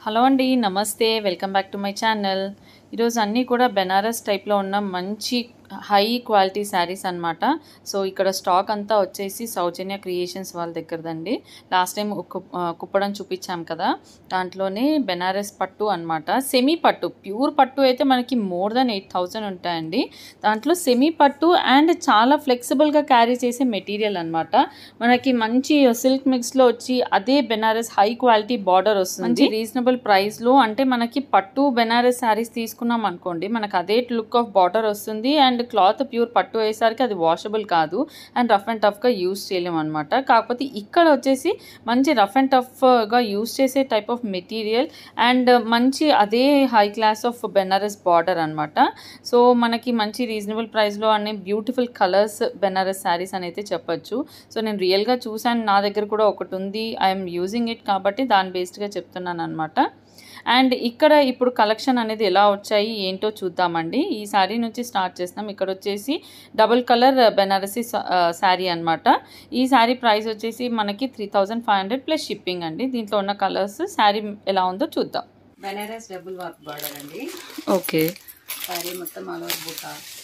Hello అండి నమస్తే welcome back to my channel ఈరోజు అన్నీ కూడా బెనారస్ టైప్లో ఉన్న మంచి హై క్వాలిటీ శారీస్ అన్నమాట సో ఇక్కడ స్టాక్ అంతా వచ్చేసి సౌజన్య క్రియేషన్స్ వాళ్ళ దగ్గరదండి లాస్ట్ టైం కుప్పడం చూపించాం కదా దాంట్లోనే బెనారస్ పట్టు అన్నమాట సెమీ పట్టు ప్యూర్ పట్టు అయితే మనకి మోర్ దెన్ ఎయిట్ థౌజండ్ ఉంటాయండి దాంట్లో సెమీ పట్టు అండ్ చాలా ఫ్లెక్సిబుల్గా క్యారీ చేసే మెటీరియల్ అన్నమాట మనకి మంచి సిల్క్ మిక్స్లో వచ్చి అదే బెనారస్ హై క్వాలిటీ బార్డర్ వస్తుంది మంచి రీజనబుల్ ప్రైస్లో అంటే మనకి పట్టు బెనారస్ శారీస్ తీసుకున్నాం అనుకోండి మనకు అదే లుక్ ఆఫ్ బార్డర్ వస్తుంది అండ్ క్లాత్ ప్యూర్ పట్టు అయ్యేసరికి అది వాషబుల్ కాదు అండ్ రఫ్ అండ్ టఫ్గా యూస్ చేయలేము అనమాట కాకపోతే ఇక్కడ వచ్చేసి మంచి రఫ్ అండ్ టఫ్గా యూస్ చేసే టైప్ ఆఫ్ మెటీరియల్ అండ్ మంచి అదే high class of Banaras border అనమాట సో మనకి మంచి రీజనబుల్ ప్రైస్లో అనే బ్యూటిఫుల్ కలర్స్ బెనారస్ శారీస్ అని అయితే చెప్పొచ్చు సో నేను రియల్గా చూసాను నా దగ్గర కూడా ఒకటి ఉంది ఐఎమ్ యూజింగ్ ఇట్ కాబట్టి దాని బేస్డ్గా చెప్తున్నాను అనమాట అండ్ ఇక్కడ ఇప్పుడు కలెక్షన్ అనేది ఎలా వచ్చాయి ఏంటో చూద్దామండి ఈ శారీ నుంచి స్టార్ట్ చేస్తాం ఇక్కడ వచ్చేసి డబుల్ కలర్ బెనారసీ శారీ అనమాట ఈ శారీ ప్రైస్ వచ్చేసి మనకి three thousand five hundred plus shipping అండి దీంట్లో ఉన్న కలర్స్ శారీ ఎలా ఉందో చూద్దాం బెనారస్ డబుల్ వర్క్ బార్డర్ అండి ఓకే సారీ మొత్తం ఆల్ ఓవర్ బూట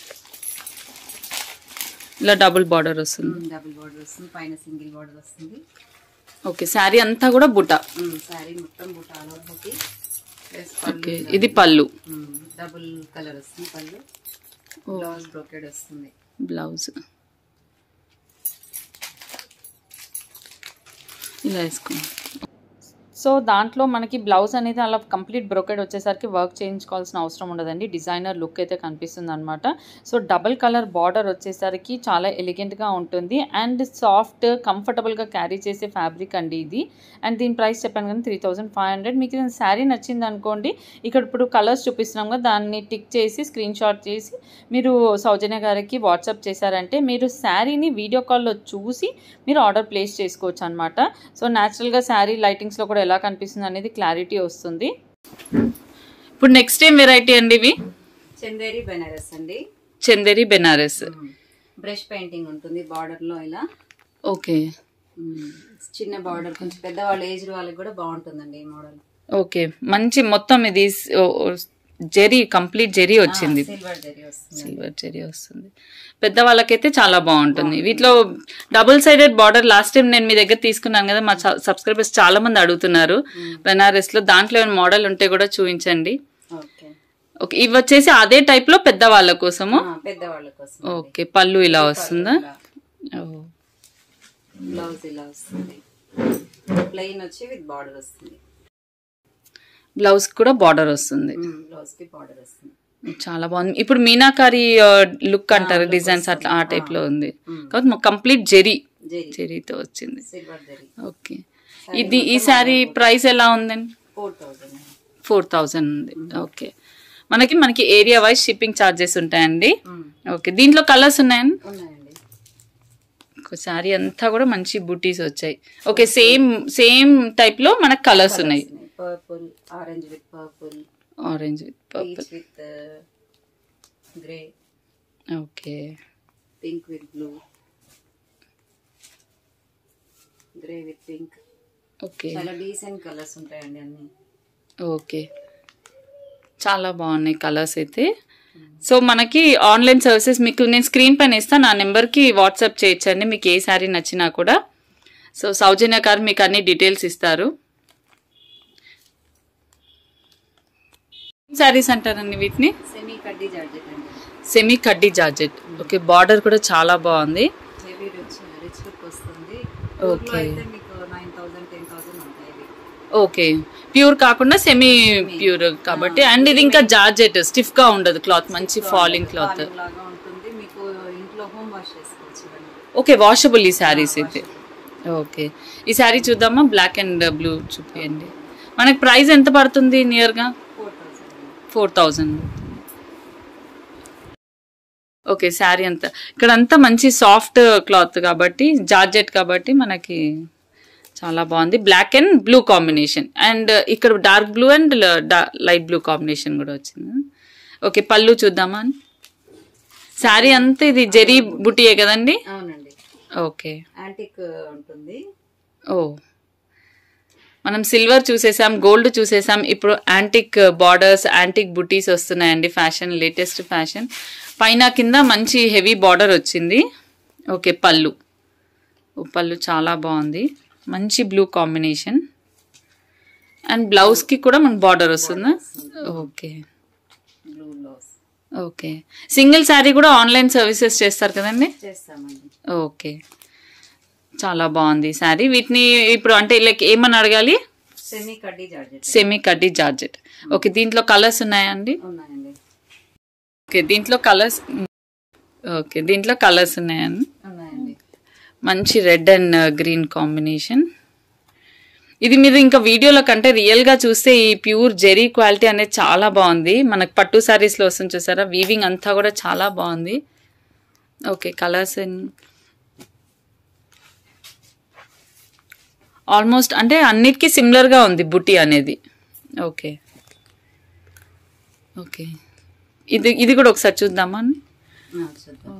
ఇలా డబుల్ బార్డర్ వస్తుంది డబుల్ బార్డర్ వస్తుంది పైన సింగిల్ బార్డర్ వస్తుంది ఓకే శారీ అంతా కూడా బుట్ట సారీ మొత్తం బూట ఆల్ ఓవర్ బుట్టి ప్లస్ ఓకే ఇది పళ్ళు డబుల్ కలర్ వస్తుంది పళ్ళు బ్లౌజ్ బ్రోకెడ్ వస్తుంది బ్లౌజ్ ఇలా వేసుకోండి సో దాంట్లో మనకి బ్లౌజ్ అనేది అలా కంప్లీట్ బ్రోకెడ్ వచ్చేసరికి వర్క్ చేయించుకోవాల్సిన అవసరం ఉండదండి డిజైనర్ లుక్ అయితే కనిపిస్తుంది అనమాట సో డబల్ కలర్ బార్డర్ వచ్చేసరికి చాలా ఎలిగెంట్గా ఉంటుంది అండ్ సాఫ్ట్ కంఫర్టబుల్గా క్యారీ చేసే ఫ్యాబ్రిక్ అండి ఇది అండ్ దీని ప్రైస్ చెప్పాను కానీ త్రీ థౌజండ్ ఫైవ్ హండ్రెడ్ మీకు ఇది శారీ నచ్చింది అనుకోండి ఇక్కడ ఇప్పుడు కలర్స్ చూపిస్తున్నాం కదా దాన్ని టిక్ చేసి స్క్రీన్ షాట్ చేసి మీరు సౌజన్య గారికి వాట్సాప్ చేశారంటే మీరు శారీని వీడియో కాల్లో చూసి మీరు ఆర్డర్ ప్లేస్ చేసుకోవచ్చు అనమాట సో న్యాచురల్గా శారీ లైటింగ్స్లో కూడా ఎలా కనిపిస్తుంది అనేది క్లారిటీ వస్తుంది ఇప్పుడు నెక్స్ట్ ఏం వెరైటీ అండి ఇవి చందేరి బెనారస్ అండి చందేరి బెనారస్ బ్రష్ పెయింటింగ్ ఉంటుంది బార్డర్ లో ఇలా ఓకే మ్మ్. చిన్న బార్డర్ కొంచెం పెద్దవాళ్ళ ఏజ్ వాళ్ళకి కూడా బాగుంటుందండి ఈ మోడల్ ఓకే మంచి మొత్తం ఇది జెరీ కంప్లీట్ జెరీ వచ్చింది సిల్వర్ జరీ వస్తుంది సిల్వర్ జెరీ వస్తుంది పెద్ద వాళ్ళకైతే చాలా బాగుంటుంది వీటిలో double sided border last time నేను మీ దగ్గర తీసుకున్నాను కదా మా సబ్స్క్రైబర్స్ చాలా మంది అడుగుతున్నారు బెనారస్ లో దాంట్లో ఏమైనా మోడల్ ఉంటే కూడా చూపించండి ఓకే ఓకే ఇవి వచ్చేసి అదే టైప్ లో పెద్ద వాళ్ళ కోసము పెద్దవాళ్ళ కోసం ఓకే పళ్ళు ఇలా వస్తుందా ఓ. బ్లౌజ్ ఇలా వస్తుంది ప్లెయిన్ వచ్చి విత్ బార్డర్ వస్తుంది బ్లౌజ్ కూడా బార్డర్ వస్తుంది బ్లౌజ్ కి బార్డర్ వస్తుంది చాలా బాగుంది ఇప్పుడు మీనాకారి లుక్ అంటారు డిజైన్స్ అట్లా ఆ టైప్ లో ఉంది కాబట్టి కంప్లీట్ జెరీ జరీ జెరీతో వచ్చింది సిల్వర్ జరీ ఓకే ఇది ఈ శారీ ప్రైస్ ఎలా ఉందండి ఫోర్ థౌజండ్ ఫోర్ థౌజండ్ ఉంది ఓకే మనకి మనకి ఏరియా వైజ్ షిప్పింగ్ ఛార్జెస్ ఉంటాయండి ఓకే దీంట్లో కలర్స్ ఉన్నాయండి ఉన్నాయండి ఒక శారీ అంతా కూడా మంచి బూటీస్ వచ్చాయి ఓకే సేమ్ సేమ్ టైప్ లో మనకు కలర్స్ ఉన్నాయి purple orange with purple orange with purple peach with grey okay pink with blue grey with pink okay చాలా డీసెంట్ కలర్స్ ఉంటాయండి అన్ని ఓకే చాలా బాగున్నాయి కలర్స్ అయితే సో మనకి ఆన్లైన్ సర్వీసెస్ మీకు నేను స్క్రీన్ పైన ఇస్తాను నా నెంబర్కి వాట్సాప్ చేయొచ్చండి మీకు ఏ శారీ నచ్చినా కూడా సో సౌజన్య గారు మీకు అన్ని డీటెయిల్స్ ఇస్తారు శారీస్ అంటారండి వీటిని సెమీ కడ్డీ జార్జెట్ అండి సెమీ కడ్డీ జార్జెట్ ఓకే బార్డర్ కూడా చాలా బాగుంది హెవీ రిచ్ రిచ్ లుక్ వస్తుంది Okay. అయితే మీకు నైన్ థౌసండ్ టెన్ థౌసండ్ ఉంటాయి ఇవి ఓకే ప్యూర్ కాకుండా సెమీ ప్యూర్ కాబట్టి అండ్ ఇది ఇంకా జార్జెట్ స్టిఫ్ గా ఉండదు క్లాత్ మంచి ఫాలింగ్ క్లాత్ Falling లాగా ఉంటుంది మీకు ఇంట్లో హోమ్ వాష్ చేసుకోవచ్చు ఇవన్నీ ఓకే వాషబుల్ ఈ శారీస్ అయితే ఓకే ఈ శారీ చూద్దామా బ్లాక్ అండ్ బ్లూ చూపియండి మనకి ప్రైస్ ఎంత పడుతుంది నియర్గా four thousand four thousand okay sari అంతా ఇక్కడ అంతా మంచి సాఫ్ట్ క్లాత్ కాబట్టి జార్జెట్ కాబట్టి మనకి చాలా బాగుంది black and blue combination and ఇక్కడ dark blue and light blue combination కూడా వచ్చింది ఓకే పళ్ళు చూద్దామా శారీ అంతా ఇది జెరీ బుటియే కదండి అవునండి ఓకే యాంటిక్ ఉంటుంది ఓ మనం సిల్వర్ చూసేసాం గోల్డ్ చూసేసాం ఇప్పుడు యాంటిక్ బార్డర్స్ యాంటిక్ బుటీస్ వస్తున్నాయండి ఫ్యాషన్ లేటెస్ట్ ఫ్యాషన్ పైన కింద మంచి హెవీ బార్డర్ వచ్చింది ఓకే పళ్ళు ఓ, పళ్ళు చాలా బాగుంది మంచి బ్లూ కాంబినేషన్ అండ్ బ్లౌజ్కి కూడా మనకు బార్డర్ వస్తుందా okay blue blouse okay single sari కూడా ఆన్లైన్ సర్వీసెస్ చేస్తారు కదండి చేస్తామండి ఓకే చాలా బాగుంది శారీ వీటిని ఇప్పుడు అంటే లైక్ ఏమని అడగాలి సెమీ కడ్డీ జార్జెట్ సెమీ కడ్డీ జార్జెట్ ఓకే దీంట్లో కలర్స్ ఉన్నాయండి ఉన్నాయండి ఓకే దీంట్లో కలర్స్ ఓకే దీంట్లో కలర్స్ ఉన్నాయండి ఉన్నాయండి మంచి రెడ్ అండ్ గ్రీన్ కాంబినేషన్ ఇది మీరు ఇంకా వీడియోలో కంటే రియల్గా చూస్తే ఈ ప్యూర్ జెరీ క్వాలిటీ అనేది చాలా బాగుంది మనకు పట్టు శారీస్లో వస్తుంది చూసారా వీవింగ్ అంతా కూడా చాలా బాగుంది ఓకే కలర్స్ ఆల్మోస్ట్ అంటే అన్నిటికీ సిమిలర్గా ఉంది బుట్టి అనేది ఓకే ఓకే ఇది ఇది కూడా ఒకసారి చూద్దామా ఆ, చూద్దాం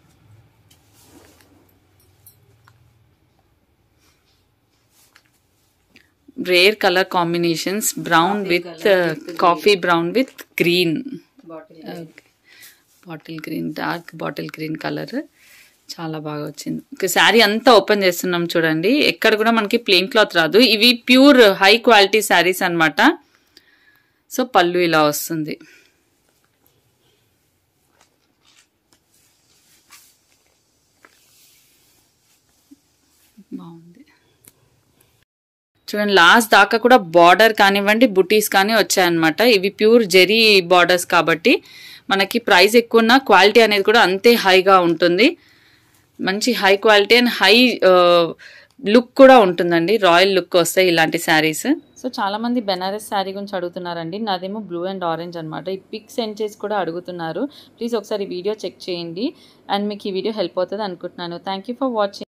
rare colour combinations brown with coffee brown with green bottle bottle green dark bottle green colour చాలా బాగా వచ్చింది ఒక శారీ అంతా ఓపెన్ చేస్తున్నాం చూడండి ఎక్కడ కూడా మనకి ప్లెయిన్ క్లాత్ రాదు ఇవి ప్యూర్ హై క్వాలిటీ శారీస్ అన్నమాట సో పళ్ళు ఇలా వస్తుంది బాగుంది చూడండి లాస్ట్ దాకా కూడా బార్డర్ కానివ్వండి బుటీస్ కానీ వచ్చాయన్నమాట ఇవి ప్యూర్ జెరీ బార్డర్స్ కాబట్టి మనకి ప్రైస్ ఎక్కువ ఉన్న క్వాలిటీ అనేది కూడా అంతే హైగా ఉంటుంది మంచి high quality and high look కూడా ఉంటుందండి రాయల్ లుక్ వస్తాయి ఇలాంటి శారీస్ సో చాలా మంది బెనారస్ శారీ గురించి అడుగుతున్నారండి నాదేమో బ్లూ అండ్ ఆరెంజ్ అనమాట ఈ పిక్ సెండ్ చేసి కూడా అడుగుతున్నారు ప్లీజ్ ఒకసారి వీడియో చెక్ చేయండి అండ్ మీకు ఈ వీడియో హెల్ప్ అవుతుంది అనుకుంటున్నాను థ్యాంక్ యూ ఫర్ వాచింగ్